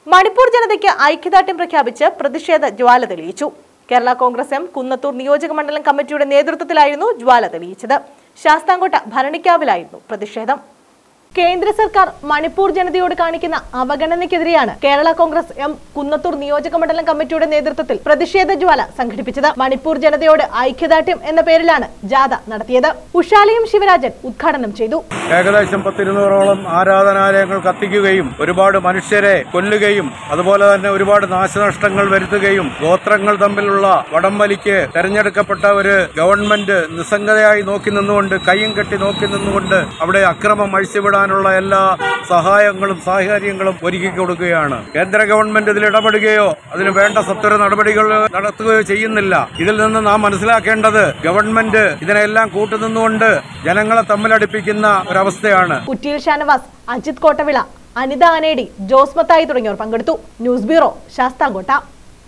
മണിപ്പൂർ ജനതയ്ക്ക് ഐക്യദാർഢ്യം പ്രഖ്യാപിച്ച് പ്രതിഷേധ ജ്വാല തെളിയിച്ചു കേരള കോൺഗ്രസ് എം കുന്നത്തൂർ നിയോജക മണ്ഡലം കമ്മിറ്റിയുടെ നേതൃത്വത്തിലായിരുന്നു ജ്വാല തെളിയിച്ചത് ശാസ്താംകോട്ട ഭരണിക്കാവിലായിരുന്നു പ്രതിഷേധം കേന്ദ്ര സർക്കാർ മണിപ്പൂർ ജനതയോട് കാണിക്കുന്ന അവഗണനയ്ക്കെതിരെയാണ് കേരള കോൺഗ്രസ് എം കുന്നത്തൂർ നിയോജക മണ്ഡലം കമ്മിറ്റിയുടെ നേതൃത്വത്തിൽ പ്രതിഷേധ ജ്വാല സംഘടിപ്പിച്ചത് മണിപ്പൂർ ജനതയോട് ഐക്യദാർഢ്യം എന്ന പേരിലാണ് ജാഥ നടത്തിയത് ഉഷാലയും ശിവരാജൻ ഉദ്ഘാടനം ചെയ്തു ഏകദേശം പത്തിരുന്നൂറോളം ആരാധനാലയങ്ങൾ കത്തിക്കുകയും ഒരുപാട് മനുഷ്യരെ കൊല്ലുകയും അതുപോലെ തന്നെ ഒരുപാട് നാശനഷ്ടങ്ങൾ വരുത്തുകയും ഗോത്രങ്ങൾ തമ്മിലുള്ള വടംവലിക്ക് തെരഞ്ഞെടുക്കപ്പെട്ട ഒരു ഗവൺമെന്റ് നിസ്സംഗതയായി നോക്കി നിന്നുകൊണ്ട് കൈയും കെട്ടി നോക്കി നിന്നുകൊണ്ട് അവിടെ അക്രമം അഴിച്ചുവിടാനുള്ള എല്ലാ സഹായങ്ങളും സാഹചര്യങ്ങളും ഒരുക്കി കൊടുക്കുകയാണ് കേന്ദ്ര ഗവൺമെന്റ് ഇതിൽ ഇടപെടുകയോ അതിന് വേണ്ട സത്വര നടപടികൾ നടത്തുകയോ ചെയ്യുന്നില്ല ഇതിൽ നിന്ന് നാം മനസ്സിലാക്കേണ്ടത് ഗവൺമെന്റ് ഇതിനെല്ലാം കൂട്ടുനിന്നുകൊണ്ട് ജനങ്ങളെ തമ്മിലടിപ്പിക്കുന്ന ഒരവസ്ഥയാണ് കുറ്റിയിൽ ഷാനവാസ് അജിത് കോട്ടവിള അനിത ആനേടി ജോസ് മത്തായി തുടങ്ങിയവർ പങ്കെടുത്തു ന്യൂസ് ബ്യൂറോ ശാസ്താംകോട്ട